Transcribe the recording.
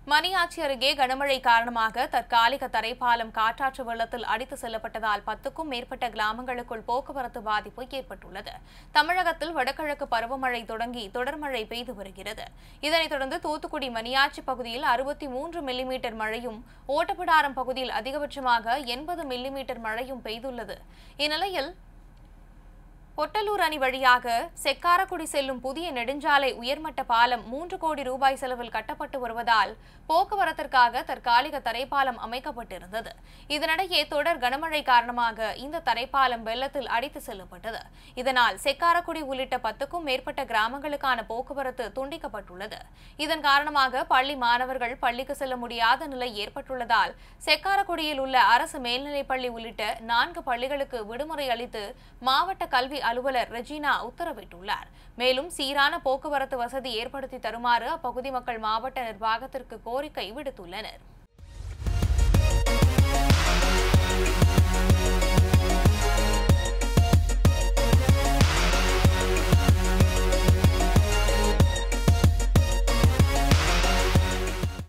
மணியாச்சி அருகே கனமழை காரணமாக தற்காலிக தரைப்பாலம் காற்றாற்று வெள்ளத்தில் அடித்து செல்லப்பட்டதால் பத்துக்கும் மேற்பட்ட கிராமங்களுக்குள் போக்குவரத்து பாதிப்பு ஏற்பட்டுள்ளது தமிழகத்தில் வடகிழக்கு பருவமழை தொடங்கி தொடர் மழை பெய்து வருகிறது இதனைத் தொடர்ந்து தூத்துக்குடி மணியாச்சி பகுதியில் அறுபத்தி மூன்று மில்லிமீட்டர் மழையும் ஓட்டப்பிடாரம் பகுதியில் அதிகபட்சமாக எண்பது மில்லிமீட்டர் மழையும் பெய்துள்ளது இந்நிலையில் பொட்டலூர் அணி வழியாக செக்காரக்குடி செல்லும் புதிய நெடுஞ்சாலை உயர்மட்ட பாலம் மூன்று கோடி ரூபாய் செலவில் கட்டப்பட்டு வருவதால் போக்குவரத்திற்காக தற்காலிக தரைப்பாலம் அமைக்கப்பட்டிருந்தது இதனிடையே தொடர் கனமழை காரணமாக இந்த தரைப்பாலம் வெள்ளத்தில் அடித்து செல்லப்பட்டது இதனால் செக்காரக்குடி உள்ளிட்ட பத்துக்கும் மேற்பட்ட கிராமங்களுக்கான போக்குவரத்து துண்டிக்கப்பட்டுள்ளது இதன் காரணமாக பள்ளி மாணவர்கள் பள்ளிக்கு செல்ல முடியாத நிலை ஏற்பட்டுள்ளதால் செக்காரக்குடியில் உள்ள அரசு மேல்நிலைப்பள்ளி உள்ளிட்ட நான்கு பள்ளிகளுக்கு விடுமுறை அளித்து மாவட்ட கல்வி அலுவலர் ரெஜினா உத்தரவிட்டுள்ளார் மேலும் சீரான போக்குவரத்து வசதி ஏற்படுத்தி தருமாறு அப்பகுதி மக்கள் மாவட்ட நிர்வாகத்திற்கு கோரிக்கை விடுத்துள்ளனர்